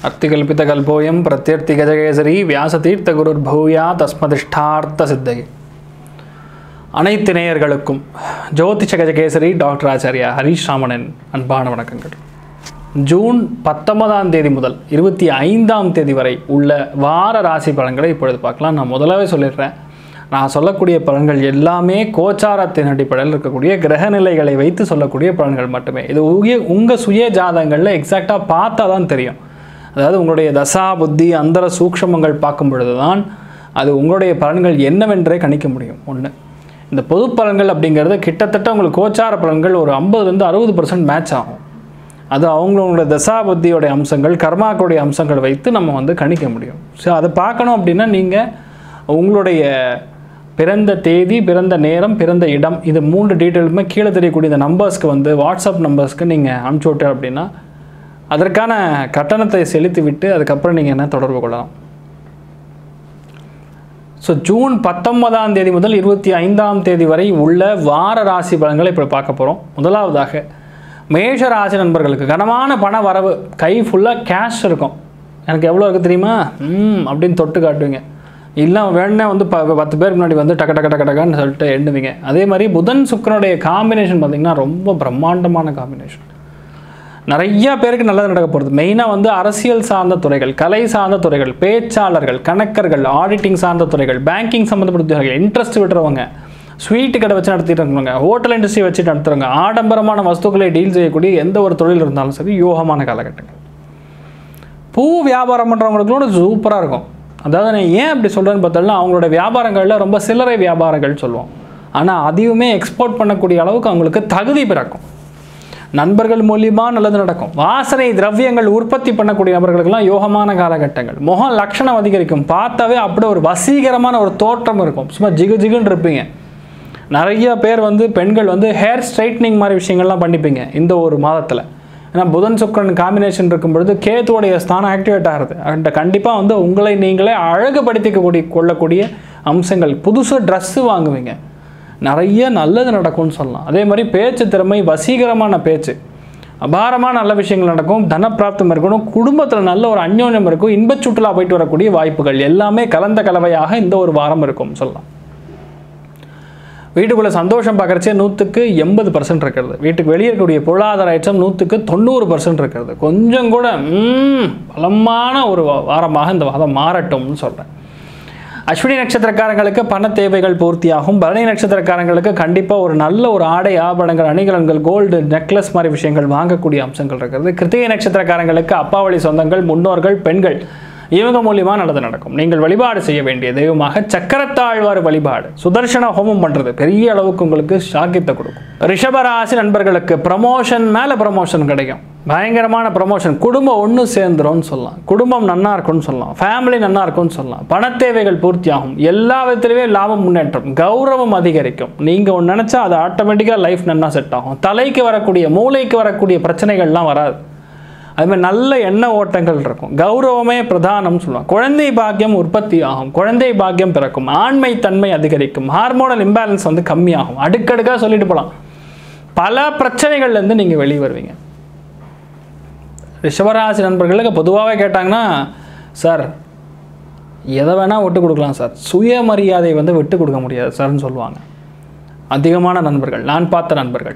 அர்த்திகல்பிதகல்போயம் பிரத்யர்த்தி கஜகேசரி வியாசதீர்த்த குருர் பூயா தஸ்மதிஷ்டார்த்த சித்தையே அனைத்து நேயர்களுக்கும் ஜோதிஷ கஜகேசரி டாக்டர் ஆச்சாரியா ஹரீஷ் ராமனின் அன்பான வணக்கங்கள் ஜூன் பத்தொன்பதாம் தேதி முதல் இருபத்தி ஐந்தாம் தேதி வரை உள்ள வார ராசி பலன்களை இப்பொழுது பார்க்கலாம் நான் முதலாவே சொல்லிடுறேன் நான் சொல்லக்கூடிய பலன்கள் எல்லாமே கோச்சாரத்தின் அடிப்படையில் இருக்கக்கூடிய கிரகநிலைகளை வைத்து சொல்லக்கூடிய பலன்கள் மட்டுமே இது உய உங்கள் சுய ஜாதகங்களில் எக்ஸாக்டாக பார்த்தா தான் தெரியும் அதாவது உங்களுடைய தசா புத்தி அந்தர சூக்ஷமங்கள் பார்க்கும் பொழுது தான் அது உங்களுடைய பலன்கள் என்னவென்றே கணிக்க முடியும் ஒன்று இந்த பொது பலன்கள் அப்படிங்கிறது கிட்டத்தட்ட உங்களுக்கு கோச்சார பலன்கள் ஒரு ஐம்பதுலேருந்து அறுபது பர்சன்ட் மேட்ச் ஆகும் அது அவங்களோட தசா புத்தியோடைய அம்சங்கள் கர்மாக்களுடைய அம்சங்கள் வைத்து நம்ம வந்து கணிக்க முடியும் ஸோ அதை பார்க்கணும் அப்படின்னா நீங்கள் உங்களுடைய பிறந்த தேதி பிறந்த நேரம் பிறந்த இடம் இது மூன்று டீட்டெயிலுமே கீழே தெரியக்கூடிய இந்த நம்பர்ஸ்க்கு வந்து வாட்ஸ்அப் நம்பர்ஸ்க்கு நீங்கள் அனுப்பிச்சி விட்டு அப்படின்னா அதற்கான கட்டணத்தை செலுத்தி விட்டு அதுக்கப்புறம் நீங்கள் என்ன தொடர்பு கொள்ளலாம் ஸோ ஜூன் பத்தொன்பதாம் தேதி முதல் இருபத்தி ஐந்தாம் தேதி வரை உள்ள வார ராசி பலன்களை இப்போ பார்க்க போகிறோம் முதலாவதாக மேஷ ராசி நண்பர்களுக்கு கனமான பண வரவு கை ஃபுல்லாக கேஷ் இருக்கும் எனக்கு எவ்வளோ இருக்குது தெரியுமா ம் அப்படின்னு தொட்டு காட்டுவீங்க இல்லை வேணே வந்து ப பத்து பேருக்கு முன்னாடி வந்து டக்க டக்க டக்க டக்கன்னு சொல்லிட்டு எண்ணுவீங்க அதே மாதிரி புதன் சுக்கரனுடைய காம்பினேஷன் பார்த்திங்கன்னா ரொம்ப பிரம்மாண்டமான காம்பினேஷன் நிறைய பேருக்கு நல்லது நடக்க போகிறது மெயினாக வந்து அரசியல் சார்ந்த துறைகள் கலை சார்ந்த துறைகள் பேச்சாளர்கள் கணக்கர்கள் ஆடிட்டிங் சார்ந்த துறைகள் பேங்கிங் சம்மந்தப்பட்ட துறைகள் இன்ட்ரெஸ்ட் விடுறவங்க ஸ்வீட்டு கடை வச்சு நடத்திட்டு இருக்கவங்க ஹோட்டல் இண்டஸ்ட்ரி வச்சு நடத்துகிறவங்க ஆடம்பரமான வஸ்துக்களை டீல் செய்யக்கூடிய எந்த ஒரு தொழில் இருந்தாலும் சரி யோகமான காலகட்டங்கள் பூ வியாபாரம் பண்ணுறவங்களுக்கூட சூப்பராக இருக்கும் அதாவது நான் ஏன் அப்படி சொல்கிறேன்னு பார்த்தோம்னா அவங்களோட வியாபாரங்களில் ரொம்ப சில்லறை வியாபாரங்கள் சொல்லுவோம் ஆனால் அதையுமே எக்ஸ்போர்ட் பண்ணக்கூடிய அளவுக்கு அவங்களுக்கு தகுதி பிறக்கும் நண்பர்கள் மூலியமாக நல்லது நடக்கும் வாசனை திரவியங்கள் உற்பத்தி பண்ணக்கூடிய நபர்களுக்கெல்லாம் யோகமான காலகட்டங்கள் முகம் லட்சணம் அதிகரிக்கும் பார்த்தாவே அப்படியே ஒரு வசீகரமான ஒரு தோற்றம் இருக்கும் சும்மா ஜிகு ஜிகுன்னு இருப்பீங்க நிறைய பேர் வந்து பெண்கள் வந்து ஹேர் ஸ்ட்ரைட்னிங் மாதிரி விஷயங்கள்லாம் பண்ணிப்பீங்க இந்த ஒரு மாதத்தில் ஏன்னா புதன் சுக்கரன் காம்பினேஷன் இருக்கும் பொழுது கேத்துவோடைய ஸ்தானம் ஆக்டிவேட் ஆகிறது அண்ட் கண்டிப்பாக வந்து உங்களை நீங்களே அழகுபடுத்திக்கக்கூடிய கொள்ளக்கூடிய அம்சங்கள் புதுசு ட்ரெஸ்ஸு வாங்குவீங்க நிறைய நல்லது நடக்கும்னு சொல்லலாம் அதே மாதிரி பேச்சு திறமை வசீகரமான பேச்சு அபாரமான நல்ல விஷயங்கள் நடக்கும் தனப்பிராப்தம் இருக்கணும் குடும்பத்தில் நல்ல ஒரு அந்யோன்யம் இருக்கும் இன்பச் சுற்றுலா போயிட்டு வரக்கூடிய வாய்ப்புகள் எல்லாமே கலந்த கலவையாக இந்த ஒரு வாரம் இருக்கும் சொல்லலாம் வீட்டுக்குள்ளே சந்தோஷம் பார்க்குறச்சே நூற்றுக்கு எண்பது பர்சன்ட் இருக்கிறது வீட்டுக்கு வெளியே இருக்கக்கூடிய பொருளாதார ஏற்றம் நூற்றுக்கு தொண்ணூறு பர்சன்ட் இருக்கிறது கொஞ்சம் கூட ம், பலமான ஒரு வா- வாரமாக இந்த வாரம் மாறட்டும்னு சொல்கிறேன் அஸ்வினி நட்சத்திரக்காரங்களுக்கு பண தேவைகள் பூர்த்தியாகும் பரணி நட்சத்திரக்காரங்களுக்கு கண்டிப்பாக ஒரு நல்ல ஒரு ஆடை ஆபரணங்கள் அணிகலன்கள் கோல்டு நெக்லஸ் மாதிரி விஷயங்கள் வாங்கக்கூடிய அம்சங்கள் இருக்கிறது கிருத்திகை நட்சத்திரக்காரங்களுக்கு அப்பாவளி சொந்தங்கள் முன்னோர்கள் பெண்கள் இவங்க மூலியமாக நல்லது நடக்கும் நீங்கள் வழிபாடு செய்ய வேண்டிய தெய்வமாக சக்கரத்தாழ்வார் வழிபாடு சுதர்சன ஹோமம் பண்ணுறது பெரிய அளவுக்கு உங்களுக்கு சாக்கியத்தை கொடுக்கும் ரிஷபராசி நண்பர்களுக்கு ப்ரமோஷன் மேலே ப்ரமோஷன் கிடைக்கும் பயங்கரமான ப்ரமோஷன் குடும்பம் ஒன்று சேர்ந்துரும்னு சொல்லலாம் குடும்பம் நன்னா இருக்கும்னு சொல்லலாம் ஃபேமிலி நன்னா இருக்கும்னு சொல்லலாம் பணத்தேவைகள் பூர்த்தியாகும் எல்லா விதத்திலுமே லாபம் முன்னேற்றம் கௌரவம் அதிகரிக்கும் நீங்கள் ஒன்று நினச்சா அது ஆட்டோமேட்டிக்காக லைஃப் நன்னா செட் ஆகும் தலைக்கு வரக்கூடிய மூளைக்கு வரக்கூடிய பிரச்சனைகள்லாம் வராது அதுமாதிரி நல்ல எண்ண ஓட்டங்கள் இருக்கும் கௌரவமே பிரதானம்னு சொல்லுவாங்க குழந்தை பாக்கியம் உற்பத்தி ஆகும் குழந்தை பாக்கியம் பிறக்கும் ஆண்மை தன்மை அதிகரிக்கும் ஹார்மோனல் இம்பேலன்ஸ் வந்து கம்மியாகும் அடுக்கடுக்காக சொல்லிட்டு போகலாம் பல பிரச்சனைகள்லேருந்து நீங்கள் வெளியே வருவீங்க ரிஷபராசி நண்பர்களுக்கு பொதுவாகவே கேட்டாங்கன்னா சார் எதை வேணால் விட்டு கொடுக்கலாம் சார் சுயமரியாதை வந்து விட்டு கொடுக்க முடியாது சார்னு சொல்லுவாங்க அதிகமான நண்பர்கள் நான் பார்த்த நண்பர்கள்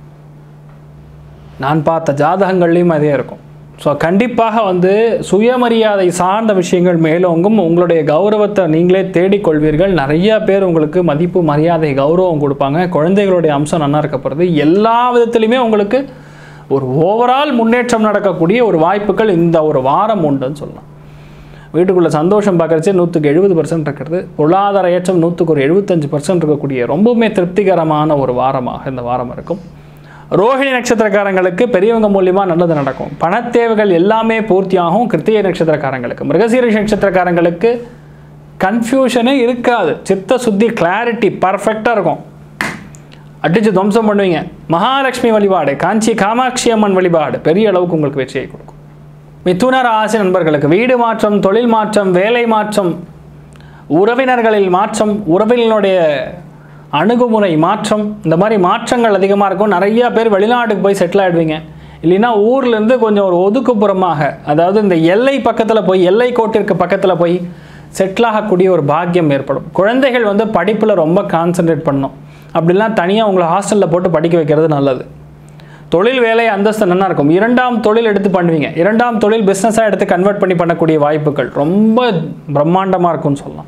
நான் பார்த்த ஜாதகங்கள்லையும் அதே இருக்கும் ஸோ கண்டிப்பாக வந்து சுயமரியாதை சார்ந்த விஷயங்கள் மேலோங்கும் உங்களுடைய கௌரவத்தை நீங்களே தேடிக்கொள்வீர்கள் நிறைய பேர் உங்களுக்கு மதிப்பு மரியாதை கௌரவம் கொடுப்பாங்க குழந்தைகளுடைய அம்சம் நல்லா இருக்க போகிறது எல்லா விதத்துலையுமே உங்களுக்கு ஒரு ஓவரால் முன்னேற்றம் நடக்கக்கூடிய ஒரு வாய்ப்புகள் இந்த ஒரு வாரம் உண்டுன்னு சொல்லலாம் வீட்டுக்குள்ளே சந்தோஷம் பார்க்குறச்சே நூற்றுக்கு எழுபது பர்சன்ட் இருக்கிறது பொருளாதார ஏற்றம் நூற்றுக்கு ஒரு எழுபத்தஞ்சு பர்சன்ட் இருக்கக்கூடிய ரொம்பவுமே திருப்திகரமான ஒரு வாரமாக இந்த வாரம் இருக்கும் ரோஹிணி நட்சத்திரக்காரங்களுக்கு பெரியவங்க மூலியமாக நல்லது நடக்கும் பணத்தேவைகள் எல்லாமே பூர்த்தியாகும் கிருத்திகை நட்சத்திரக்காரங்களுக்கு மிருகசீரிஷ நட்சத்திரக்காரங்களுக்கு கன்ஃபியூஷனே இருக்காது சித்த சுத்தி கிளாரிட்டி பர்ஃபெக்டாக இருக்கும் அடித்து துவம்சம் பண்ணுவீங்க மகாலட்சுமி வழிபாடு காஞ்சி காமாட்சி அம்மன் வழிபாடு பெரிய அளவுக்கு உங்களுக்கு வெற்றியை கொடுக்கும் மிதுன ராசி நண்பர்களுக்கு வீடு மாற்றம் தொழில் மாற்றம் வேலை மாற்றம் உறவினர்களில் மாற்றம் உறவினருடைய அணுகுமுறை மாற்றம் இந்த மாதிரி மாற்றங்கள் அதிகமாக இருக்கும் நிறைய பேர் வெளிநாட்டுக்கு போய் செட்டில் ஆகிடுவீங்க இல்லைன்னா ஊர்லேருந்து கொஞ்சம் ஒரு ஒதுக்குப்புறமாக அதாவது இந்த எல்லை பக்கத்தில் போய் எல்லை கோட்டிற்கு பக்கத்தில் போய் செட்டில் ஆகக்கூடிய ஒரு பாக்கியம் ஏற்படும் குழந்தைகள் வந்து படிப்பில் ரொம்ப கான்சென்ட்ரேட் பண்ணணும் அப்படிலாம் தனியாக உங்களை ஹாஸ்டலில் போட்டு படிக்க வைக்கிறது நல்லது தொழில் வேலை அந்தஸ்து நல்லா இருக்கும் இரண்டாம் தொழில் எடுத்து பண்ணுவீங்க இரண்டாம் தொழில் பிஸ்னஸாக எடுத்து கன்வெர்ட் பண்ணி பண்ணக்கூடிய வாய்ப்புகள் ரொம்ப பிரம்மாண்டமாக இருக்கும்னு சொல்லலாம்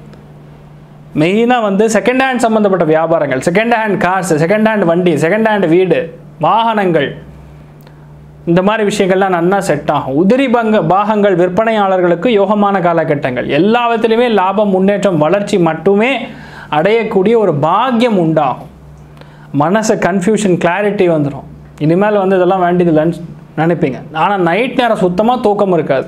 மெயினாக வந்து செகண்ட் ஹேண்ட் சம்மந்தப்பட்ட வியாபாரங்கள் second hand cars second hand வண்டி செகண்ட் ஹேண்ட் வீடு வாகனங்கள் இந்த மாதிரி விஷயங்கள்லாம் நன்னா செட் ஆகும் உதிரி பங்க பாகங்கள் விற்பனையாளர்களுக்கு யோகமான காலகட்டங்கள் எல்லா விதத்துலையுமே லாபம் முன்னேற்றம் வளர்ச்சி மட்டுமே அடையக்கூடிய ஒரு பாக்கியம் உண்டாகும் மனசு கன்ஃபியூஷன் கிளாரிட்டி வந்துடும் இனிமேல் வந்து இதெல்லாம் வேண்டியது இல்லைன்னு நினைப்பீங்க ஆனால் நைட் நேரம் சுத்தமாக தூக்கம் இருக்காது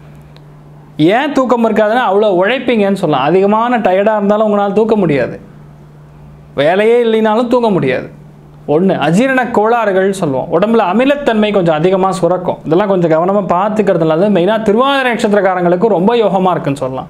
ஏன் தூக்கம் இருக்காதுன்னா அவ்வளோ உழைப்பீங்கன்னு சொல்லலாம் அதிகமான டயர்டாக இருந்தாலும் உங்களால் தூக்க முடியாது வேலையே இல்லைனாலும் தூங்க முடியாது ஒன்று அஜீரண கோளாறுகள் சொல்லுவோம் உடம்புல அமிலத்தன்மை கொஞ்சம் அதிகமாக சுரக்கும் இதெல்லாம் கொஞ்சம் கவனமாக பார்த்துக்கிறது நல்லது மெயினாக திருவாதிரை நட்சத்திரக்காரங்களுக்கு ரொம்ப யோகமாக இருக்குன்னு சொல்லலாம்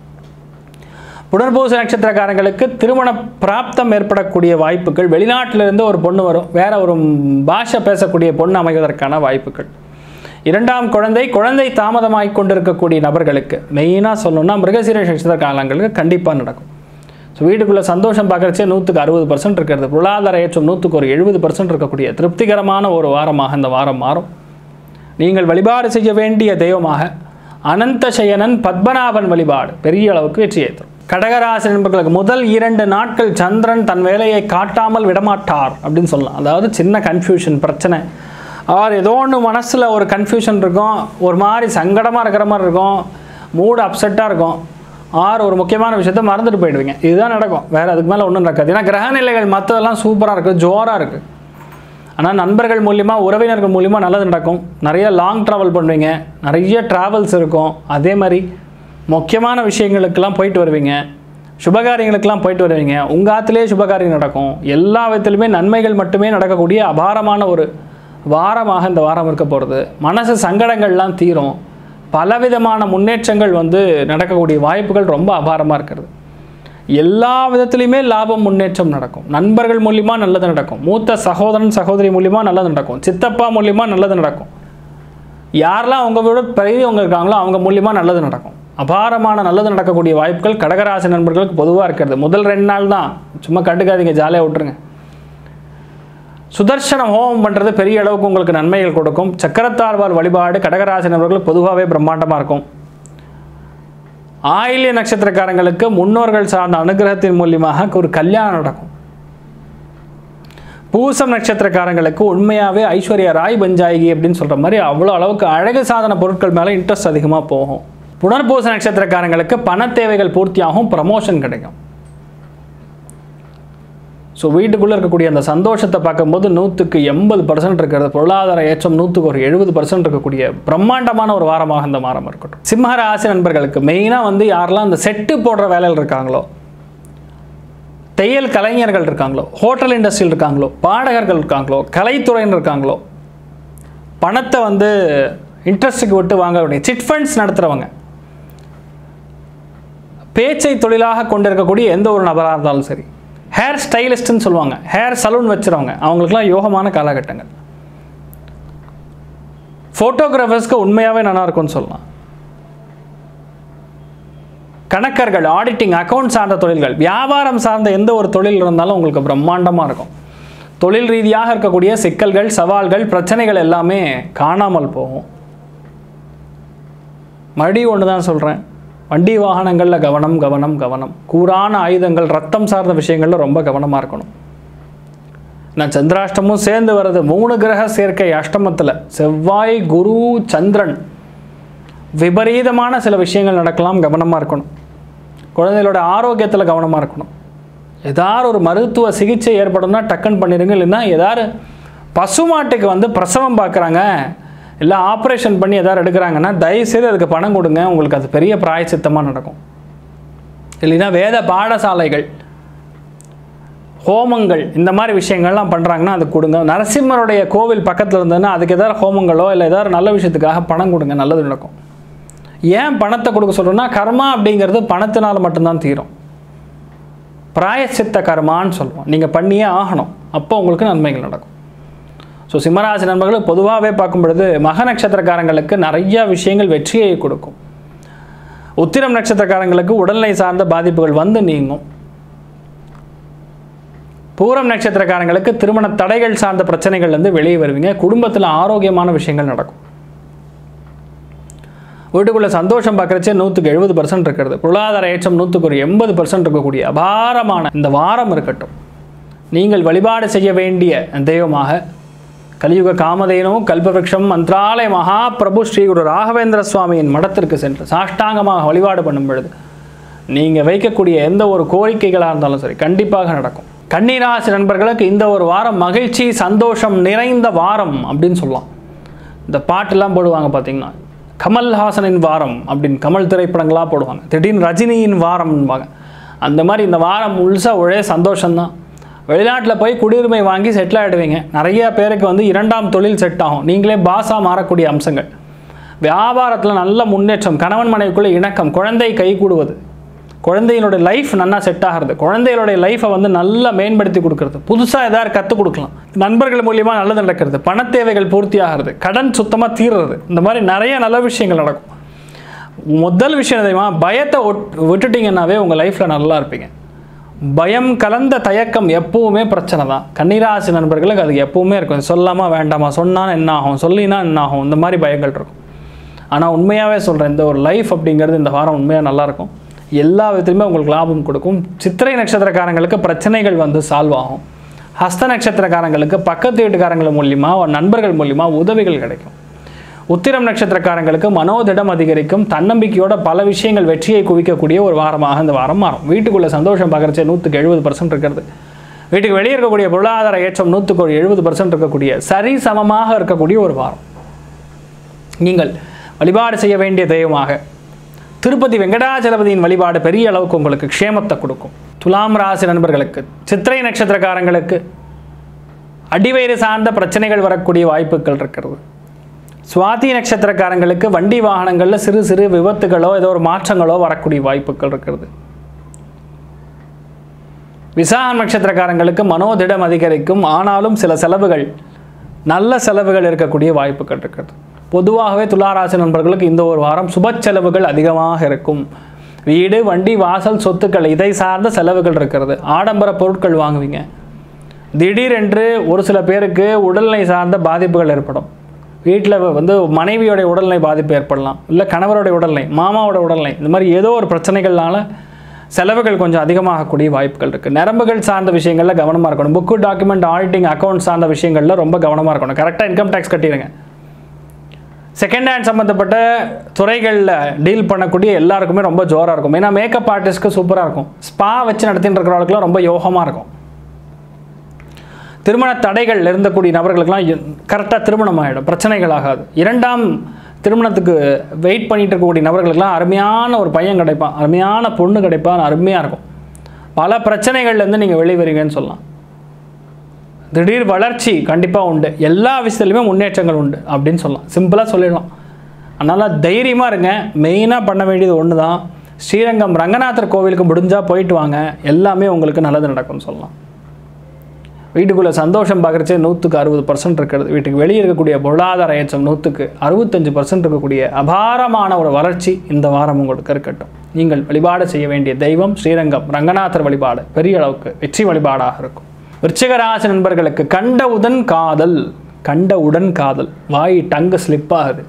புனர்பூச நட்சத்திரக்காரங்களுக்கு திருமண பிராப்தம் ஏற்படக்கூடிய வாய்ப்புகள் வெளிநாட்டிலிருந்து ஒரு பொண்ணு வரும் வேற ஒரு பாஷை பேசக்கூடிய பொண்ணு அமைவதற்கான வாய்ப்புகள் இரண்டாம் குழந்தை குழந்தை தாமதமாகி கொண்டிருக்கக்கூடிய நபர்களுக்கு மெயினாக சொல்லணும்னா மிருகசீர நட்சத்திரக்காரங்களுக்கு கண்டிப்பாக நடக்கும் ஸோ வீட்டுக்குள்ளே சந்தோஷம் பார்க்குறச்சே நூற்றுக்கு அறுபது பர்சன்ட் இருக்கிறது பொருளாதார ஏற்றம் நூற்றுக்கு ஒரு எழுபது பர்சன்ட் இருக்கக்கூடிய திருப்திகரமான ஒரு வாரமாக இந்த வாரம் மாறும் நீங்கள் வழிபாடு செய்ய வேண்டிய தெய்வமாக அனந்த சயனன் பத்மநாபன் வழிபாடு பெரிய அளவுக்கு வெற்றி ஏற்றும் கடகராசி நண்பர்களுக்கு முதல் இரண்டு நாட்கள் சந்திரன் தன் வேலையை காட்டாமல் விடமாட்டார் அப்படின்னு சொல்லலாம் அதாவது சின்ன கன்ஃபியூஷன் பிரச்சனை ஆர் ஏதோ ஒன்று மனசில் ஒரு கன்ஃபியூஷன் இருக்கும் ஒரு மாதிரி சங்கடமாக இருக்கிற மாதிரி இருக்கும் மூடு அப்செட்டாக இருக்கும் ஆர் ஒரு முக்கியமான விஷயத்த மறந்துட்டு போயிடுவீங்க இதுதான் நடக்கும் வேறு அதுக்கு மேலே ஒன்றும் நடக்காது ஏன்னா கிரகநிலைகள் மற்றதெல்லாம் சூப்பராக இருக்குது ஜோராக இருக்குது ஆனால் நண்பர்கள் மூலிமா உறவினர்கள் மூலிமா நல்லது நடக்கும் நிறைய லாங் ட்ராவல் பண்ணுவீங்க நிறைய ட்ராவல்ஸ் இருக்கும் அதே மாதிரி முக்கியமான விஷயங்களுக்கெல்லாம் போயிட்டு வருவீங்க சுபகாரியங்களுக்கெல்லாம் போயிட்டு வருவீங்க உங்கள் ஆற்றுலேயே சுபகாரியம் நடக்கும் எல்லா விதத்துலையுமே நன்மைகள் மட்டுமே நடக்கக்கூடிய அபாரமான ஒரு வாரமாக இந்த வாரம் இருக்க போகிறது மனசு சங்கடங்கள்லாம் தீரும் பலவிதமான முன்னேற்றங்கள் வந்து நடக்கக்கூடிய வாய்ப்புகள் ரொம்ப அபாரமாக இருக்கிறது எல்லா விதத்துலையுமே லாபம் முன்னேற்றம் நடக்கும் நண்பர்கள் மூலிமா நல்லது நடக்கும் மூத்த சகோதரன் சகோதரி மூலிமா நல்லது நடக்கும் சித்தப்பா மூலிமா நல்லது நடக்கும் யாரெல்லாம் உங்கள் விட பெரியவங்க இருக்காங்களோ அவங்க மூலிமா நல்லது நடக்கும் அபாரமான நல்லது நடக்கக்கூடிய வாய்ப்புகள் கடகராசி நண்பர்களுக்கு பொதுவாக இருக்கிறது முதல் ரெண்டு நாள் தான் சும்மா கண்டுக்காதீங்க ஜாலியாக விட்டுருங்க சுதர்சன ஹோமம் பண்ணுறது பெரிய அளவுக்கு உங்களுக்கு நன்மைகள் கொடுக்கும் சக்கரத்தாழ்வார் வழிபாடு கடகராசி நண்பர்களுக்கு பொதுவாகவே பிரம்மாண்டமாக இருக்கும் ஆயில்ய நட்சத்திரக்காரங்களுக்கு முன்னோர்கள் சார்ந்த அனுகிரகத்தின் மூலியமாக ஒரு கல்யாணம் நடக்கும் பூசம் நட்சத்திரக்காரங்களுக்கு உண்மையாகவே ஐஸ்வர்யா ராய் பஞ்சாயகி அப்படின்னு சொல்கிற மாதிரி அவ்வளோ அளவுக்கு அழகு சாதன பொருட்கள் மேலே இன்ட்ரெஸ்ட் அதிகமாக போகும் புனர்பூச நட்சத்திரக்காரங்களுக்கு பண தேவைகள் பூர்த்தியாகும் ப்ரமோஷன் கிடைக்கும் ஸோ வீட்டுக்குள்ளே இருக்கக்கூடிய அந்த சந்தோஷத்தை பார்க்கும்போது நூற்றுக்கு எண்பது பர்சன்ட் இருக்கிறது பொருளாதார ஏற்றம் நூற்றுக்கு ஒரு எழுபது பர்சன்ட் இருக்கக்கூடிய பிரம்மாண்டமான ஒரு வாரமாக இந்த வாரம் இருக்கட்டும் சிம்ம ராசி நண்பர்களுக்கு மெயினாக வந்து யாரெல்லாம் அந்த செட்டு போடுற வேலையில் இருக்காங்களோ தையல் கலைஞர்கள் இருக்காங்களோ ஹோட்டல் இண்டஸ்ட்ரியில் இருக்காங்களோ பாடகர்கள் இருக்காங்களோ கலைத்துறையினர் இருக்காங்களோ பணத்தை வந்து இன்ட்ரெஸ்ட்டுக்கு விட்டு வாங்க வேண்டிய சிட் ஃபண்ட்ஸ் நடத்துகிறவங்க பேச்சை தொழிலாக கொண்டிருக்கக்கூடிய எந்த ஒரு நபராக இருந்தாலும் சரி ஹேர் ஸ்டைலிஸ்ட்னு சொல்லுவாங்க ஹேர் சலூன் வச்சுருவங்க அவங்களுக்குலாம் யோகமான காலகட்டங்கள் ஃபோட்டோகிராஃபர்ஸ்க்கு உண்மையாகவே நல்லா இருக்கும்னு சொல்லலாம் கணக்கர்கள் ஆடிட்டிங் அக்கௌண்ட் சார்ந்த தொழில்கள் வியாபாரம் சார்ந்த எந்த ஒரு தொழில் இருந்தாலும் உங்களுக்கு பிரம்மாண்டமாக இருக்கும் தொழில் ரீதியாக இருக்கக்கூடிய சிக்கல்கள் சவால்கள் பிரச்சனைகள் எல்லாமே காணாமல் போகும் மறுபடியும் ஒன்று தான் சொல்கிறேன் வண்டி வாகனங்களில் கவனம் கவனம் கவனம் கூரான ஆயுதங்கள் ரத்தம் சார்ந்த விஷயங்களில் ரொம்ப கவனமாக இருக்கணும் நான் சந்திராஷ்டமும் சேர்ந்து வர்றது மூணு கிரக சேர்க்கை அஷ்டமத்தில் செவ்வாய் குரு சந்திரன் விபரீதமான சில விஷயங்கள் நடக்கலாம் கவனமாக இருக்கணும் குழந்தைகளோட ஆரோக்கியத்தில் கவனமாக இருக்கணும் ஏதாவது ஒரு மருத்துவ சிகிச்சை ஏற்படும்னா டக்குன்னு பண்ணிடுங்க இல்லைன்னா ஏதாவது பசுமாட்டுக்கு வந்து பிரசவம் பார்க்குறாங்க இல்லை ஆப்ரேஷன் பண்ணி எதாவது எடுக்கிறாங்கன்னா தயவுசெய்து அதுக்கு பணம் கொடுங்க உங்களுக்கு அது பெரிய பிராயச்சித்தமாக நடக்கும் இல்லைன்னா வேத பாடசாலைகள் ஹோமங்கள் இந்த மாதிரி விஷயங்கள்லாம் பண்ணுறாங்கன்னா அது கொடுங்க நரசிம்மருடைய கோவில் பக்கத்தில் இருந்ததுன்னா அதுக்கு ஏதாவது ஹோமங்களோ இல்லை ஏதாவது நல்ல விஷயத்துக்காக பணம் கொடுங்க நல்லது நடக்கும் ஏன் பணத்தை கொடுக்க சொல்கிறோன்னா கர்மா அப்படிங்கிறது பணத்தினால் மட்டும்தான் தீரும் பிராயச்சித்த கர்மான்னு சொல்லுவோம் நீங்கள் பண்ணியே ஆகணும் அப்போ உங்களுக்கு நன்மைகள் நடக்கும் ஸோ சிம்மராசி நண்பர்கள் பொதுவாகவே பார்க்கும் பொழுது மக நட்சத்திரக்காரங்களுக்கு நிறைய விஷயங்கள் வெற்றியை கொடுக்கும் உத்திரம் நட்சத்திரக்காரங்களுக்கு உடல்நிலை சார்ந்த பாதிப்புகள் வந்து நீங்கும் பூரம் நட்சத்திரக்காரங்களுக்கு திருமண தடைகள் சார்ந்த பிரச்சனைகள் வந்து வெளியே வருவீங்க குடும்பத்தில் ஆரோக்கியமான விஷயங்கள் நடக்கும் வீட்டுக்குள்ளே சந்தோஷம் பார்க்குறச்சே நூற்றுக்கு எழுபது பர்சன்ட் இருக்கிறது பொருளாதார ஏற்றம் நூற்றுக்கு ஒரு எண்பது பர்சன்ட் இருக்கக்கூடிய அபாரமான இந்த வாரம் இருக்கட்டும் நீங்கள் வழிபாடு செய்ய வேண்டிய தெய்வமாக கலியுக காமதேனு கல்பவருஷம் மந்த்ராலய மகாபிரபு ஸ்ரீ குரு ராகவேந்திர சுவாமியின் மடத்திற்கு சென்று சாஷ்டாங்கமாக வழிபாடு பண்ணும் பொழுது நீங்கள் வைக்கக்கூடிய எந்த ஒரு கோரிக்கைகளாக இருந்தாலும் சரி கண்டிப்பாக நடக்கும் கன்னிராசி நண்பர்களுக்கு இந்த ஒரு வாரம் மகிழ்ச்சி சந்தோஷம் நிறைந்த வாரம் அப்படின்னு சொல்லலாம் இந்த பாட்டெல்லாம் போடுவாங்க பார்த்தீங்கன்னா கமல்ஹாசனின் வாரம் அப்படின்னு கமல் திரைப்படங்களாக போடுவாங்க திடீர்னு ரஜினியின் வாரம்பாங்க அந்த மாதிரி இந்த வாரம் முழுசாக ஒரே சந்தோஷம்தான் வெளிநாட்டில் போய் குடியுரிமை வாங்கி செட்டில் ஆகிடுவீங்க நிறைய பேருக்கு வந்து இரண்டாம் தொழில் செட் ஆகும் நீங்களே பாஸாக மாறக்கூடிய அம்சங்கள் வியாபாரத்தில் நல்ல முன்னேற்றம் கணவன் மனைவிக்குள்ள இணக்கம் குழந்தை கைகூடுவது குழந்தையினுடைய லைஃப் நல்லா செட் ஆகிறது குழந்தைகளுடைய லைஃப்பை வந்து நல்லா மேம்படுத்தி கொடுக்கறது புதுசாக ஏதாவது கற்றுக் கொடுக்கலாம் நண்பர்கள் மூலியமாக நல்லது நடக்கிறது பண தேவைகள் பூர்த்தி ஆகிறது கடன் சுத்தமாக தீர்றது இந்த மாதிரி நிறைய நல்ல விஷயங்கள் நடக்கும் முதல் விஷயம் தெரியுமா பயத்தை ஒட்- விட்டுட்டீங்கன்னாவே உங்கள் லைஃப்பில் நல்லா இருப்பீங்க பயம் கலந்த தயக்கம் எப்பவுமே பிரச்சனை தான் கன்னிராசி நண்பர்களுக்கு அது எப்பவுமே இருக்கும் சொல்லாமா வேண்டாமா சொன்னாலும் என்ன ஆகும் சொல்லினா என்ன ஆகும் இந்த மாதிரி பயங்கள் இருக்கும் ஆனால் உண்மையாகவே சொல்கிறேன் இந்த ஒரு லைஃப் அப்படிங்கிறது இந்த வாரம் உண்மையாக நல்லாயிருக்கும் எல்லா விதத்துலையுமே உங்களுக்கு லாபம் கொடுக்கும் சித்திரை நட்சத்திரக்காரங்களுக்கு பிரச்சனைகள் வந்து சால்வ் ஆகும் ஹஸ்த நட்சத்திரக்காரங்களுக்கு பக்கத்து வீட்டுக்காரங்கள் மூலியமா நண்பர்கள் மூலியமா உதவிகள் கிடைக்கும் உத்திரம் நட்சத்திரக்காரங்களுக்கு மனோதிடம் அதிகரிக்கும் தன்னம்பிக்கையோட பல விஷயங்கள் வெற்றியை குவிக்கக்கூடிய ஒரு வாரமாக இந்த வாரம் மாறும் வீட்டுக்குள்ளே சந்தோஷம் பார்க்குறச்சே நூற்றுக்கு எழுபது பர்சன்ட் இருக்கிறது வீட்டுக்கு வெளியே இருக்கக்கூடிய பொருளாதார ஏற்றம் நூற்றுக்கு ஒரு எழுபது பர்சன்ட் இருக்கக்கூடிய சரி சமமாக இருக்கக்கூடிய ஒரு வாரம் நீங்கள் வழிபாடு செய்ய வேண்டிய தெய்வமாக திருப்பதி வெங்கடாச்சலபதியின் வழிபாடு பெரிய அளவுக்கு உங்களுக்கு க்ஷேமத்தை கொடுக்கும் துலாம் ராசி நண்பர்களுக்கு சித்திரை நட்சத்திரக்காரங்களுக்கு அடிவயிறு சார்ந்த பிரச்சனைகள் வரக்கூடிய வாய்ப்புகள் இருக்கிறது சுவாதி நட்சத்திரக்காரங்களுக்கு வண்டி வாகனங்களில் சிறு சிறு விபத்துகளோ ஏதோ ஒரு மாற்றங்களோ வரக்கூடிய வாய்ப்புகள் இருக்கிறது விசாகம் நட்சத்திரக்காரங்களுக்கு மனோதிடம் அதிகரிக்கும் ஆனாலும் சில செலவுகள் நல்ல செலவுகள் இருக்கக்கூடிய வாய்ப்புகள் இருக்கிறது பொதுவாகவே துளாராசி நண்பர்களுக்கு இந்த ஒரு வாரம் சுப செலவுகள் அதிகமாக இருக்கும் வீடு வண்டி வாசல் சொத்துக்கள் இதை சார்ந்த செலவுகள் இருக்கிறது ஆடம்பர பொருட்கள் வாங்குவீங்க திடீரென்று ஒரு சில பேருக்கு உடல்நிலை சார்ந்த பாதிப்புகள் ஏற்படும் வீட்டில் வந்து மனைவியோடைய உடல்நிலை பாதிப்பு ஏற்படலாம் இல்லை கணவருடைய உடல்நிலை மாமாவோட உடல்நிலை இந்த மாதிரி ஏதோ ஒரு பிரச்சனைகள்னால செலவுகள் கொஞ்சம் அதிகமாகக்கூடிய வாய்ப்புகள் இருக்குது நரம்புகள் சார்ந்த விஷயங்களில் கவனமாக இருக்கணும் புக்கு டாக்குமெண்ட் ஆடிட்டிங் அக்கௌண்ட் சார்ந்த விஷயங்களில் ரொம்ப கவனமாக இருக்கணும் கரெக்டாக இன்கம் டேக்ஸ் கட்டிடுங்க செகண்ட் ஹேண்ட் சம்மந்தப்பட்ட துறைகளில் டீல் பண்ணக்கூடிய எல்லாருக்குமே ரொம்ப ஜோராக இருக்கும் ஏன்னா மேக்கப் ஆர்டிஸ்ட்க்கு சூப்பராக இருக்கும் ஸ்பா வச்சு நடத்திட்டு இருக்கிறவங்களுக்குலாம் ரொம்ப யோகமாக இருக்கும் திருமண தடைகள் இருந்தக்கூடிய நபர்களுக்கெல்லாம் கரெக்டாக திருமணம் ஆகிடும் பிரச்சனைகள் ஆகாது இரண்டாம் திருமணத்துக்கு வெயிட் பண்ணிட்டு இருக்கக்கூடிய நபர்களுக்கெல்லாம் அருமையான ஒரு பையன் கிடைப்பான் அருமையான பொண்ணு கிடைப்பான் அருமையாக இருக்கும் பல பிரச்சனைகள்லேருந்து நீங்கள் வெளிவரீங்கன்னு சொல்லலாம் திடீர் வளர்ச்சி கண்டிப்பாக உண்டு எல்லா விஷயத்துலையுமே முன்னேற்றங்கள் உண்டு அப்படின்னு சொல்லலாம் சிம்பிளாக சொல்லிடலாம் அதனால் தைரியமாக இருங்க மெயினாக பண்ண வேண்டியது ஒன்று தான் ஸ்ரீரங்கம் ரங்கநாதர் கோவிலுக்கு முடிஞ்சால் போயிட்டு வாங்க எல்லாமே உங்களுக்கு நல்லது நடக்கும்னு சொல்லலாம் வீட்டுக்குள்ளே சந்தோஷம் பார்க்குறச்சே நூற்றுக்கு அறுபது பர்சன்ட் இருக்கிறது வீட்டுக்கு வெளியே இருக்கக்கூடிய பொருளாதார ஏற்றம் நூற்றுக்கு அறுபத்தஞ்சு பர்சன்ட் இருக்கக்கூடிய அபாரமான ஒரு வளர்ச்சி இந்த வாரம் உங்களுக்கு இருக்கட்டும் நீங்கள் வழிபாடு செய்ய வேண்டிய தெய்வம் ஸ்ரீரங்கம் ரங்கநாதர் வழிபாடு பெரிய அளவுக்கு வெற்றி வழிபாடாக இருக்கும் விருச்சிகராசி நண்பர்களுக்கு கண்டவுடன் காதல் கண்டவுடன் காதல் வாய் டங்கு ஸ்லிப் ஆகுது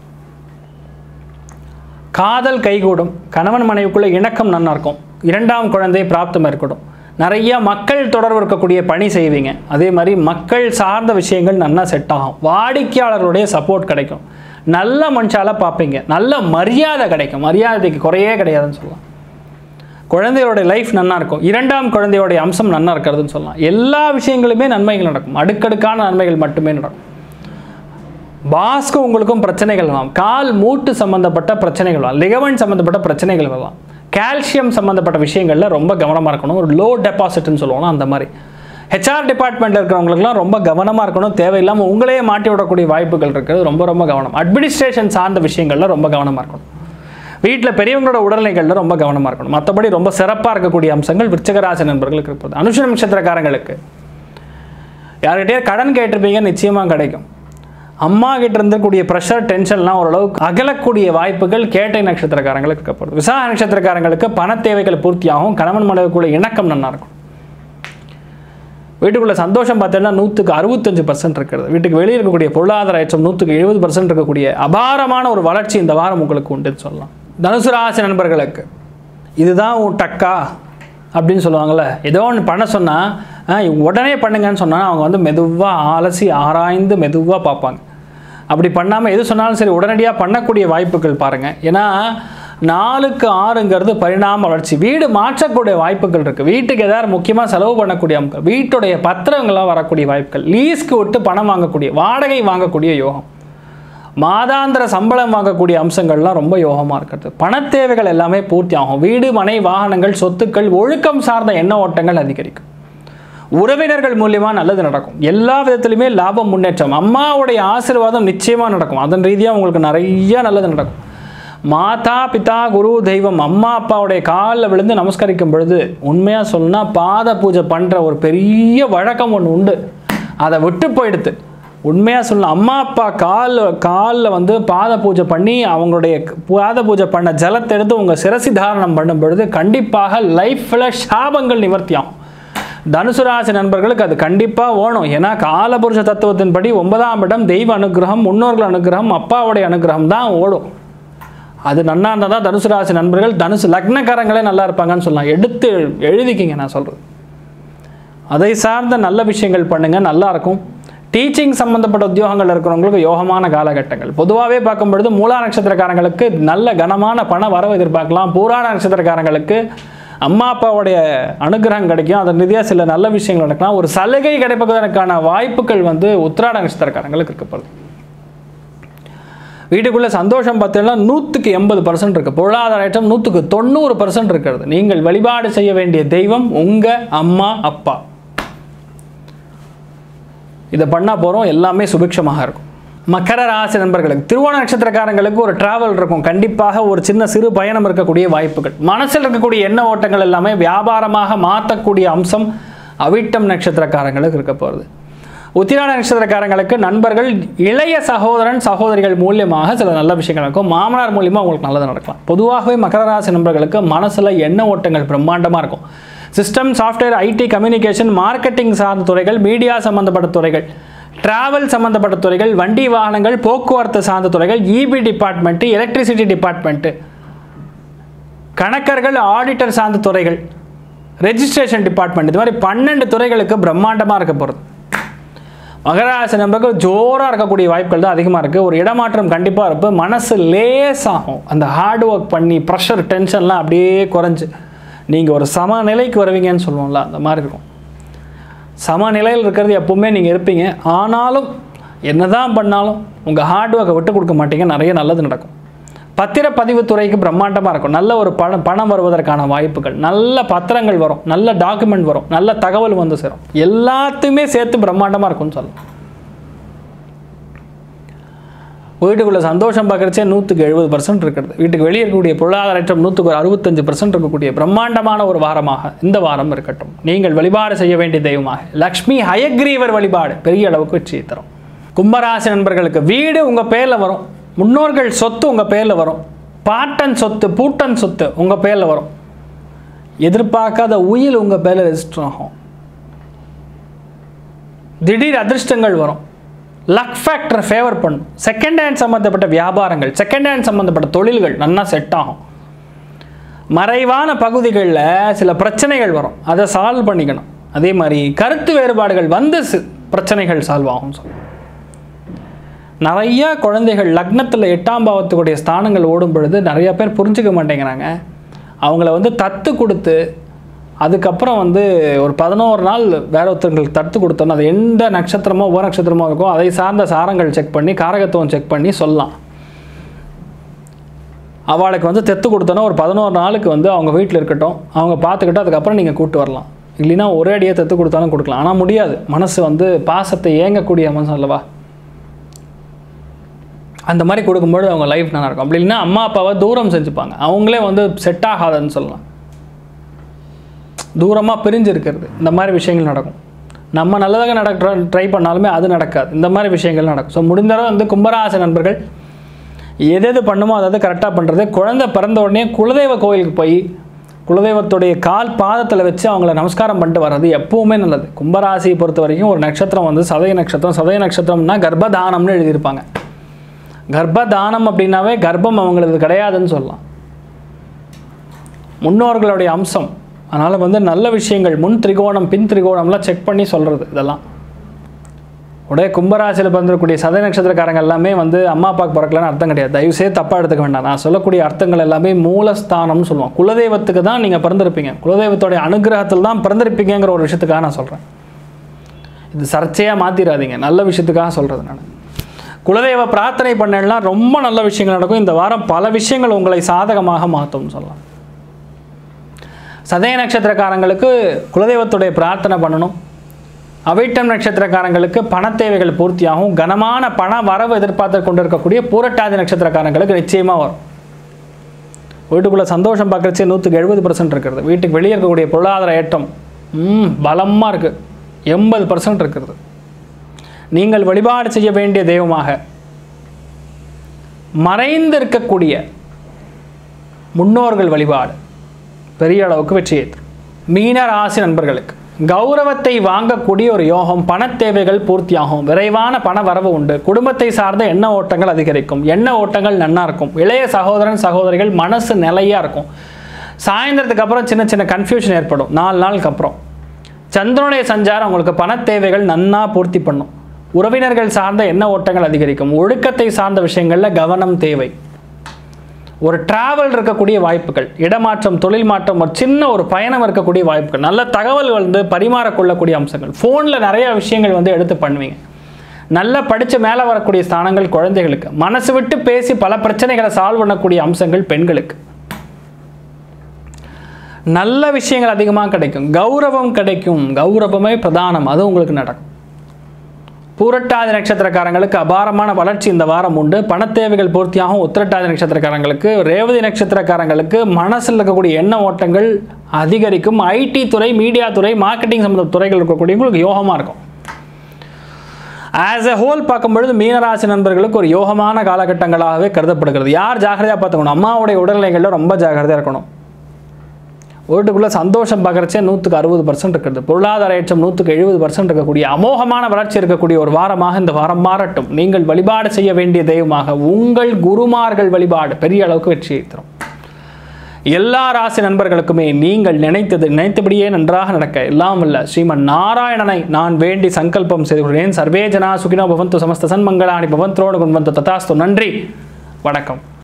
காதல் கைகூடும் கணவன் மனைவிக்குள்ள இணக்கம் நன்னா இருக்கும் இரண்டாம் குழந்தை பிராப்தம் ஏற்படும் நிறைய மக்கள் தொடர்பு இருக்கக்கூடிய பணி செய்வீங்க அதே மாதிரி மக்கள் சார்ந்த விஷயங்கள் நல்லா செட் ஆகும் வாடிக்கையாளர்களுடைய சப்போர்ட் கிடைக்கும் நல்ல மனுஷால பார்ப்பீங்க நல்ல மரியாதை கிடைக்கும் மரியாதைக்கு குறையே கிடையாதுன்னு சொல்லலாம் குழந்தையோட லைஃப் நன்னா இருக்கும் இரண்டாம் குழந்தையோடைய அம்சம் நன்னா இருக்கிறதுன்னு சொல்லலாம் எல்லா விஷயங்களுமே நன்மைகள் நடக்கும் அடுக்கடுக்கான நன்மைகள் மட்டுமே நடக்கும் பாஸ்க்கு உங்களுக்கும் பிரச்சனைகள் வரலாம் கால் மூட்டு சம்மந்தப்பட்ட பிரச்சனைகள் வரலாம் லிகவன் சம்மந்தப்பட்ட பிரச்சனைகள் வரலாம் கால்சியம் சம்மந்தப்பட்ட விஷயங்களில் ரொம்ப கவனமாக இருக்கணும் ஒரு லோ டெபாசிட்னு சொல்லுவோம்னா அந்த மாதிரி ஹெச்ஆர் டிபார்ட்மெண்ட்டில் இருக்கிறவங்களுக்குலாம் ரொம்ப கவனமாக இருக்கணும் தேவையில்லாமல் உங்களையே மாட்டி விடக்கூடிய வாய்ப்புகள் இருக்கிறது ரொம்ப ரொம்ப கவனம் அட்மினிஸ்ட்ரேஷன் சார்ந்த விஷயங்களில் ரொம்ப கவனமாக இருக்கணும் வீட்டில் பெரியவங்களோட உடல்நிலைகளில் ரொம்ப கவனமாக இருக்கணும் மற்றபடி ரொம்ப சிறப்பாக இருக்கக்கூடிய அம்சங்கள் விருச்சகராசி நண்பர்களுக்கு இருப்பது அனுஷ நட்சத்திரக்காரங்களுக்கு யார்கிட்டயே கடன் கேட்டிருப்பீங்க நிச்சயமாக கிடைக்கும் அம்மா கிட்ட இருந்தக்கூடிய ப்ரெஷர் டென்ஷன்லாம் ஓரளவுக்கு அகலக்கூடிய வாய்ப்புகள் கேட்டை நட்சத்திரக்காரங்களுக்கு இருக்கப்படுது விசாக நட்சத்திரக்காரங்களுக்கு பண தேவைகள் பூர்த்தியாகும் கணவன் மனைவிக்குள்ள இணக்கம் நல்லா இருக்கும் வீட்டுக்குள்ள சந்தோஷம் பார்த்தீங்கன்னா நூற்றுக்கு அறுபத்தஞ்சு பர்சன்ட் இருக்கிறது வீட்டுக்கு வெளியே இருக்கக்கூடிய பொருளாதார ஏற்றம் நூற்றுக்கு எழுபது பர்சன்ட் இருக்கக்கூடிய அபாரமான ஒரு வளர்ச்சி இந்த வாரம் உங்களுக்கு உண்டுன்னு சொல்லலாம் தனுசு ராசி நண்பர்களுக்கு இதுதான் உன் டக்கா அப்படின்னு சொல்லுவாங்கள்ல ஏதோ ஒன்று பண்ண சொன்னால் உடனே பண்ணுங்கன்னு சொன்னால் அவங்க வந்து மெதுவாக அலசி ஆராய்ந்து மெதுவாக பார்ப்பாங்க அப்படி பண்ணாமல் எது சொன்னாலும் சரி உடனடியாக பண்ணக்கூடிய வாய்ப்புகள் பாருங்கள் ஏன்னா நாலுக்கு ஆறுங்கிறது பரிணாம வளர்ச்சி வீடு மாற்றக்கூடிய வாய்ப்புகள் இருக்குது வீட்டுக்கு ஏதாவது முக்கியமாக செலவு பண்ணக்கூடிய அம்சம் வீட்டுடைய பத்திரங்களாக வரக்கூடிய வாய்ப்புகள் லீஸ்க்கு விட்டு பணம் வாங்கக்கூடிய வாடகை வாங்கக்கூடிய யோகம் மாதாந்திர சம்பளம் வாங்கக்கூடிய அம்சங்கள்லாம் ரொம்ப யோகமாக இருக்கிறது பணத் தேவைகள் எல்லாமே பூர்த்தி ஆகும் வீடு மனை வாகனங்கள் சொத்துக்கள் ஒழுக்கம் சார்ந்த எண்ண ஓட்டங்கள் அதிகரிக்கும் உறவினர்கள் மூலியமா நல்லது நடக்கும் எல்லா விதத்திலுமே லாபம் முன்னேற்றம் அம்மாவுடைய ஆசீர்வாதம் நிச்சயமாக நடக்கும் அதன் ரீதியாக உங்களுக்கு நிறைய நல்லது நடக்கும் மாதா பிதா குரு தெய்வம் அம்மா அப்பாவுடைய காலில் விழுந்து நமஸ்கரிக்கும் பொழுது உண்மையாக சொல்லணும்னா பாத பூஜை பண்ணுற ஒரு பெரிய வழக்கம் ஒன்று உண்டு அதை விட்டு போயிடுது உண்மையாக சொல்லணும் அம்மா அப்பா கால் காலில் வந்து பாத பூஜை பண்ணி அவங்களுடைய பாத பூஜை பண்ண ஜலத்தை எடுத்து உங்கள் சிரசி தாரணம் பண்ணும் பொழுது கண்டிப்பாக லைஃப்பில் சாபங்கள் நிவர்த்தியாகும் தனுசு ராசி நண்பர்களுக்கு அது கண்டிப்பாக ஓணும் ஏன்னா காலபுருஷ தத்துவத்தின்படி ஒன்பதாம் இடம் தெய்வ அனுகிரகம் முன்னோர்கள் அனுகிரகம் அப்பாவுடைய அனுகிரகம் தான் ஓடும் அது நன்னா இருந்தால் தான் தனுசு ராசி நண்பர்கள் தனுசு லக்னக்காரங்களே நல்லா இருப்பாங்கன்னு சொல்லலாம் எடுத்து எழுதிக்கிங்க நான் சொல்கிறது அதை சார்ந்த நல்ல விஷயங்கள் பண்ணுங்கள் நல்லா இருக்கும் டீச்சிங் சம்மந்தப்பட்ட உத்தியோகங்கள் இருக்கிறவங்களுக்கு யோகமான காலகட்டங்கள் பொதுவாகவே பார்க்கும் பொழுது மூலா நட்சத்திரக்காரங்களுக்கு நல்ல கனமான பண வரவு எதிர்பார்க்கலாம் பூராட நட்சத்திரக்காரங்களுக்கு அம்மா அப்பாவுடைய அனுகிரகம் கிடைக்கும் அதன் ரீதியாக சில நல்ல விஷயங்கள் நடக்கலாம் ஒரு சலுகை கிடைப்பதற்கான வாய்ப்புகள் வந்து உத்திராட நட்சத்திரக்காரங்களுக்கு இருக்கப்படுது வீட்டுக்குள்ளே சந்தோஷம் பார்த்தீங்கன்னா நூற்றுக்கு எண்பது பர்சன்ட் இருக்குது பொருளாதார ஏற்றம் நூற்றுக்கு தொண்ணூறு பர்சன்ட் இருக்கிறது நீங்கள் வழிபாடு செய்ய வேண்டிய தெய்வம் உங்கள் அம்மா அப்பா இதை பண்ணால் போகிறோம் எல்லாமே சுபிக்ஷமாக இருக்கும் மக்கர ராசி நண்பர்களுக்கு திருவோண நட்சத்திரக்காரங்களுக்கு ஒரு டிராவல் இருக்கும் கண்டிப்பாக ஒரு சின்ன சிறு பயணம் இருக்கக்கூடிய வாய்ப்புகள் மனசில் இருக்கக்கூடிய எண்ண ஓட்டங்கள் எல்லாமே வியாபாரமாக மாற்றக்கூடிய அம்சம் அவிட்டம் நட்சத்திரக்காரங்களுக்கு இருக்க போகிறது உத்திராட நட்சத்திரக்காரங்களுக்கு நண்பர்கள் இளைய சகோதரன் சகோதரிகள் மூலியமாக சில நல்ல விஷயங்கள் நடக்கும் மாமனார் மூலியமாக உங்களுக்கு நல்லது நடக்கலாம் பொதுவாகவே மகர ராசி நண்பர்களுக்கு மனசில் எண்ண ஓட்டங்கள் பிரம்மாண்டமாக இருக்கும் system software IT communication marketing சார்ந்த துறைகள் மீடியா சம்பந்தப்பட்ட துறைகள் டிராவல் சம்பந்தப்பட்ட துறைகள் வண்டி வாகனங்கள் போக்குவரத்து சார்ந்த துறைகள் இபி டிபார்ட்மெண்ட்டு எலக்ட்ரிசிட்டி டிபார்ட்மெண்ட்டு கணக்கர்கள் ஆடிட்டர் சார்ந்த துறைகள் ரெஜிஸ்ட்ரேஷன் டிபார்ட்மெண்ட் இது மாதிரி பன்னெண்டு துறைகளுக்கு பிரம்மாண்டமாக இருக்க போகிறது மகராசி நம்பர்கள் ஜோராக இருக்கக்கூடிய வாய்ப்புகள் தான் அதிகமாக இருக்குது ஒரு இடமாற்றம் கண்டிப்பாக இருப்பு மனசு லேசாகும் அந்த ஹார்ட் ஒர்க் பண்ணி ப்ரெஷர் டென்ஷன்லாம் அப்படியே குறைஞ்சு நீங்கள் ஒரு சமநிலைக்கு வருவீங்கன்னு சொல்லுவோம்ல அந்த மாதிரி இருக்கும் சமநிலையில் இருக்கிறது எப்பவுமே நீங்கள் இருப்பீங்க ஆனாலும் என்னதான் பண்ணாலும் உங்கள் ஹார்ட் ஒர்க்கை விட்டு கொடுக்க மாட்டீங்க நிறைய நல்லது நடக்கும் பத்திரப்பதிவு துறைக்கு பிரம்மாண்டமாக இருக்கும் நல்ல ஒரு பணம் பணம் வருவதற்கான வாய்ப்புகள் நல்ல பத்திரங்கள் வரும் நல்ல டாக்குமெண்ட் வரும் நல்ல தகவல் வந்து சேரும் எல்லாத்தையுமே சேர்த்து பிரம்மாண்டமாக இருக்கும்னு சொல்லலாம் வீட்டுக்குள்ள சந்தோஷம் பார்க்குறச்சே நூற்றுக்கு எழுபது பர்சன்ட் இருக்கிறது வீட்டுக்கு வெளியே இருக்கக்கூடிய பொருளாதாரம் நூற்றுக்கு ஒரு அறுபத்தஞ்சு பர்சன்ட் இருக்கக்கூடிய பிரம்மாண்டமான ஒரு வாரமாக இந்த வாரம் இருக்கட்டும் நீங்கள் வழிபாடு செய்ய வேண்டிய தெய்வமாக லக்ஷ்மி ஹயக்ரீவர் வழிபாடு பெரிய அளவுக்கு வெற்றியை தரும் கும்பராசி நண்பர்களுக்கு வீடு உங்கள் பேரில் வரும் முன்னோர்கள் சொத்து உங்கள் பேரில் வரும் பாட்டன் சொத்து பூட்டன் சொத்து உங்கள் பேரில் வரும் எதிர்பார்க்காத உயில் உங்கள் பேரில் ரெஜிஸ்டர் ஆகும் திடீர் அதிர்ஷ்டங்கள் வரும் லக் ஃபேக்டர் ஃபேவர் பண்ணும் செகண்ட் ஹேண்ட் சம்மந்தப்பட்ட வியாபாரங்கள் செகண்ட் ஹேண்ட் சம்மந்தப்பட்ட தொழில்கள் நல்லா செட் ஆகும் மறைவான பகுதிகளில் சில பிரச்சனைகள் வரும் அதை சால்வ் பண்ணிக்கணும் அதே மாதிரி கருத்து வேறுபாடுகள் வந்து சி- பிரச்சனைகள் சால்வ் ஆகும் சொல்லுவோம் நிறையா குழந்தைகள் லக்னத்தில் எட்டாம் பாவத்துக்குடைய ஸ்தானங்கள் ஓடும் பொழுது நிறைய பேர் புரிஞ்சுக்க மாட்டேங்கிறாங்க அவங்கள வந்து தத்து கொடுத்து அதுக்கப்புறம் வந்து ஒரு பதினோரு நாள் வேற ஒருத்தங்களுக்கு தத்து கொடுத்தோன்னா அது எந்த நட்சத்திரமோ உப நட்சத்திரமோ இருக்கோ அதை சார்ந்த சாரங்கள் செக் பண்ணி காரகத்துவம் செக் பண்ணி சொல்லலாம் அவளுக்கு வந்து தெத்து கொடுத்தோன்னா ஒரு பதினோரு நாளுக்கு வந்து அவங்க வீட்டில் இருக்கட்டும் அவங்க பார்த்துக்கிட்டு அதுக்கப்புறம் நீங்கள் கூப்பிட்டு வரலாம் இல்லைன்னா ஒரே அடியாக தெத்து கொடுத்தாலும் கொடுக்கலாம் ஆனால் முடியாது மனசு வந்து பாசத்தை ஏங்கக்கூடிய மனசு அல்லவா அந்த மாதிரி கொடுக்கும்போது அவங்க லைஃப் நல்லா இருக்கும் அப்படி இல்லைன்னா அம்மா அப்பாவை தூரம் செஞ்சுப்பாங்க அவங்களே வந்து செட் ஆகாதுன்னு சொல்லலாம் தூரமாக பிரிஞ்சு இருக்கிறது இந்த மாதிரி விஷயங்கள் நடக்கும் நம்ம நல்லதாக நடக்க ட்ரை பண்ணாலுமே அது நடக்காது இந்த மாதிரி விஷயங்கள் நடக்கும் ஸோ முடிந்தளவு வந்து கும்பராசி நண்பர்கள் எது எது பண்ணுமோ அதை கரெக்டாக பண்ணுறது குழந்தை பிறந்த உடனே குலதெய்வ கோயிலுக்கு போய் குலதெய்வத்துடைய கால் பாதத்தில் வச்சு அவங்கள நமஸ்காரம் பண்ணிட்டு வர்றது எப்பவுமே நல்லது கும்பராசியை பொறுத்த வரைக்கும் ஒரு நட்சத்திரம் வந்து சதய நட்சத்திரம் சதய நட்சத்திரம்னா கர்ப்பதானம்னு எழுதியிருப்பாங்க கர்ப்பதானம் அப்படின்னாவே கர்ப்பம் அவங்களது கிடையாதுன்னு சொல்லலாம் முன்னோர்களுடைய அம்சம் அதனால் வந்து நல்ல விஷயங்கள் முன் திரிகோணம் பின் திரிகோணம்லாம் செக் பண்ணி சொல்கிறது இதெல்லாம் உடைய கும்பராசியில் பிறந்திருக்கக்கூடிய சதய நட்சத்திரக்காரங்க எல்லாமே வந்து அம்மா அப்பாவுக்கு பிறக்கலன்னு அர்த்தம் கிடையாது தயவுசெய்து தப்பாக எடுத்துக்க வேண்டாம் நான் சொல்லக்கூடிய அர்த்தங்கள் எல்லாமே மூலஸ்தானம்னு சொல்லுவோம் குலதெய்வத்துக்கு தான் நீங்கள் பிறந்திருப்பீங்க குலதெய்வத்தோடைய அனுகிரகத்தில் தான் பிறந்திருப்பீங்கிற ஒரு விஷயத்துக்காக நான் சொல்கிறேன் இது சர்ச்சையாக மாற்றிடாதீங்க நல்ல விஷயத்துக்காக சொல்கிறது நான் குலதெய்வ பிரார்த்தனை பண்ணலாம் ரொம்ப நல்ல விஷயங்கள் நடக்கும் இந்த வாரம் பல விஷயங்கள் உங்களை சாதகமாக மாற்றும்னு சொல்லலாம் சதய நட்சத்திரக்காரங்களுக்கு குலதெய்வத்துடைய பிரார்த்தனை பண்ணணும் அவைட்டம் நட்சத்திரக்காரங்களுக்கு பண தேவைகள் பூர்த்தியாகும் கனமான பண வரவு எதிர்பார்த்து கொண்டிருக்கக்கூடிய பூரட்டாதி நட்சத்திரக்காரங்களுக்கு நிச்சயமாக வரும் வீட்டுக்குள்ளே சந்தோஷம் பார்க்குறச்சே நூற்றுக்கு எழுபது பர்சன்ட் இருக்கிறது வீட்டுக்கு வெளியே இருக்கக்கூடிய பொருளாதார ஏற்றம் ம் பலமாக இருக்குது எண்பது பர்சன்ட் இருக்கிறது நீங்கள் வழிபாடு செய்ய வேண்டிய தெய்வமாக மறைந்து இருக்கக்கூடிய முன்னோர்கள் வழிபாடு பெரிய அளவுக்கு வெற்றி ஏற்றும் மீன ராசி நண்பர்களுக்கு கௌரவத்தை வாங்கக்கூடிய ஒரு யோகம் பண தேவைகள் பூர்த்தியாகும் விரைவான பண வரவு உண்டு குடும்பத்தை சார்ந்த எண்ண ஓட்டங்கள் அதிகரிக்கும் எண்ண ஓட்டங்கள் நன்னா இருக்கும் இளைய சகோதரன் சகோதரிகள் மனசு நிலையாக இருக்கும் சாயந்தரத்துக்கு அப்புறம் சின்ன சின்ன கன்ஃபியூஷன் ஏற்படும் நாலு நாளுக்கு அப்புறம் சந்திரனுடைய சஞ்சாரம் உங்களுக்கு பண தேவைகள் நன்னா பூர்த்தி பண்ணும் உறவினர்கள் சார்ந்த எண்ண ஓட்டங்கள் அதிகரிக்கும் ஒழுக்கத்தை சார்ந்த விஷயங்களில் கவனம் தேவை ஒரு டிராவல் இருக்கக்கூடிய வாய்ப்புகள் இடமாற்றம் தொழில் மாற்றம் ஒரு சின்ன ஒரு பயணம் இருக்கக்கூடிய வாய்ப்புகள் நல்ல தகவல்கள் வந்து பரிமாறக்கொள்ளக்கூடிய அம்சங்கள் ஃபோனில் நிறைய விஷயங்கள் வந்து எடுத்து பண்ணுவீங்க நல்லா படித்து மேலே வரக்கூடிய ஸ்தானங்கள் குழந்தைகளுக்கு மனசு விட்டு பேசி பல பிரச்சனைகளை சால்வ் பண்ணக்கூடிய அம்சங்கள் பெண்களுக்கு நல்ல விஷயங்கள் அதிகமாக கிடைக்கும் கௌரவம் கிடைக்கும் கௌரவமே பிரதானம் அது உங்களுக்கு நடக்கும் பூரட்டாதி நட்சத்திரக்காரங்களுக்கு அபாரமான வளர்ச்சி இந்த வாரம் உண்டு பணத்தேவைகள் பூர்த்தியாகும் உத்திரட்டாதி நட்சத்திரக்காரங்களுக்கு ரேவதி நட்சத்திரக்காரங்களுக்கு மனசில் இருக்கக்கூடிய எண்ண ஓட்டங்கள் அதிகரிக்கும் ஐடி துறை மீடியா துறை மார்க்கெட்டிங் சம்மந்த துறைகள் இருக்கக்கூடியவங்களுக்கு யோகமாக இருக்கும் ஆஸ் எ ஹோல் பார்க்கும்பொழுது மீனராசி நண்பர்களுக்கு ஒரு யோகமான காலகட்டங்களாகவே கருதப்படுகிறது யார் ஜாகிரதையாக பார்த்துக்கணும் அம்மாவுடைய உடல்நிலைகளில் ரொம்ப ஜாகிரதையாக இருக்கணும் வீட்டுக்குள்ளே சந்தோஷம் பார்க்குறச்சே நூற்றுக்கு அறுபது பர்சன்ட் இருக்கிறது பொருளாதார ஏற்றம் நூற்றுக்கு எழுபது பர்சன்ட் இருக்கக்கூடிய அமோகமான வளர்ச்சி இருக்கக்கூடிய ஒரு வாரமாக இந்த வாரம் மாறட்டும் நீங்கள் வழிபாடு செய்ய வேண்டிய தெய்வமாக உங்கள் குருமார்கள் வழிபாடு பெரிய அளவுக்கு வெற்றியை தரும் எல்லா ராசி நண்பர்களுக்குமே நீங்கள் நினைத்தது நினைத்தபடியே நன்றாக நடக்க எல்லாம் வல்ல ஸ்ரீமன் நாராயணனை நான் வேண்டி சங்கல்பம் செய்து கொள்கிறேன் சர்வே ஜனா சுகினோ பவந்து சமஸ்த சன்மங்களாணி பவந்தோடு குண்வந்து ததாஸ்து நன்றி வணக்கம்